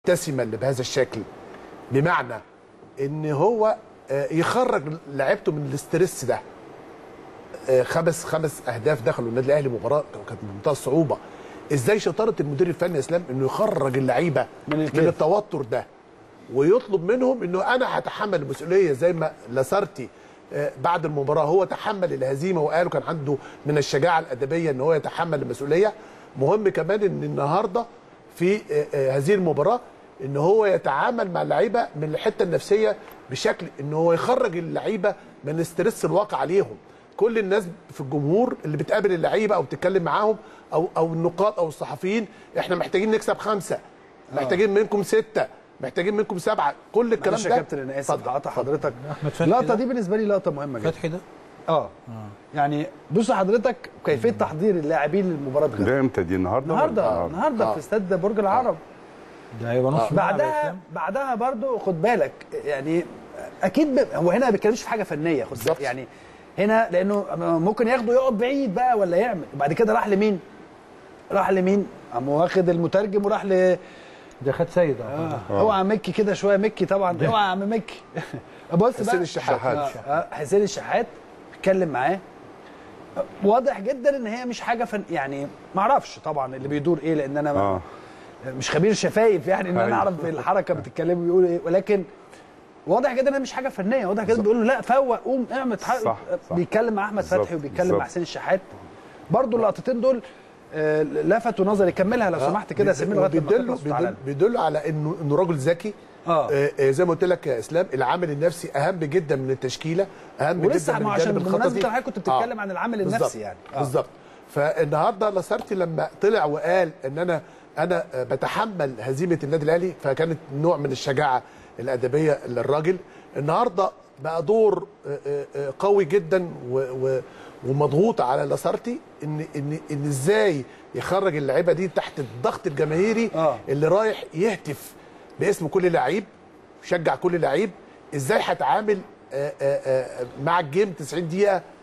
مبتسما بهذا الشكل بمعنى ان هو آه، يخرج لعيبته من الاسترس ده آه، خمس خمس اهداف دخلوا النادي الاهلي مباراه كانت بمنتهى الصعوبه ازاي شطاره المدير الفني يا اسلام انه يخرج اللعيبه من من, الكيف. من التوتر ده ويطلب منهم انه انا هتحمل المسؤوليه زي ما لاسارتي آه، بعد المباراه هو تحمل الهزيمه وقالوا كان عنده من الشجاعه الادبيه ان هو يتحمل المسؤوليه مهم كمان ان النهارده في آه، آه، هذه المباراه ان هو يتعامل مع اللعيبه من الحته النفسيه بشكل ان هو يخرج اللعيبه من الاسترس الواقع عليهم كل الناس في الجمهور اللي بتقابل اللعيبه او بتتكلم معاهم او او النقاط او الصحفيين احنا محتاجين نكسب خمسه محتاجين منكم سته محتاجين منكم سبعه كل الكلام معلش ده يا كابتن انا اسف اتفضل، هقطع اتفضل. حضرتك أحمد فتحي اللقطه ده؟ دي بالنسبه لي لقطه مهمه جدا فتحي ده اه يعني بص حضرتك كيفيه تحضير اللاعبين للمباراه غدا ده امتى دي النهارده النهارده ولا- النهارده آه. في استاد برج العرب ده هيبقى نص ملعب يا بعدها إسلام. بعدها برضو خد بالك يعني اكيد ب... هو هنا ما بيتكلمش في حاجه فنيه خد بالك بالظبط. يعني هنا لانه ممكن ياخده يقعد بعيد بقى ولا يعمل وبعد كده راح لمين؟ راح لمين؟ قام واخد المترجم وراح ل ده خد سيد اه اوعى مكي كده شويه مكي طبعا اوعى يا عم مكي بص بقى حسين الشحات. آه، آه، حسين الشحات اتكلم معاه واضح جدا ان هي مش حاجه فن يعني ما اعرفش طبعا اللي بيدور ايه لان انا ما اه مش خبير شفايف يعني ان انا أيوة. اعرف الحركه بتتكلموا بيقولوا ايه ولكن واضح جدا انها مش حاجه فنيه واضح جدا بيقول له لا فوق قوم اعمل تح- صح، صح. بيتكلم مع احمد بالظبط، فتحي وبيتكلم مع بالظبط. حسين الشحات برضو اللقطتين دول آه، لفتوا نظري كملها لو سمحت كده يا سمير لغايه لما بيدل تخلص وتعالى بيدل, بيدل على انه انه راجل ذكي آه. آه، آه، زي ما قلت لك يا اسلام العامل النفسي اهم جدا من التشكيله اهم ولسه جدا من ما عشان الجانب بمناسبه الخططي حضرتك كنت بتتكلم عن العامل بالظبط، النفسي يعني آه. بالظبط فالنهارده لاسارتي لما طلع وقال ان انا انا آه، بتحمل هزيمه النادي الاهلي فكانت نوع من الشجاعه الادبيه للراجل النهارده بقى دور آه، آه، آه، قوي جدا و- و- ومضغوط على لاسارتي ان ان ان ازاي يخرج اللعيبه دي تحت الضغط الجماهيري آه. اللي رايح يهتف باسم كل لعيب يشجع كل لعيب ازاي هتعامل آه، آه، آه، مع الجيم 90 دقيقه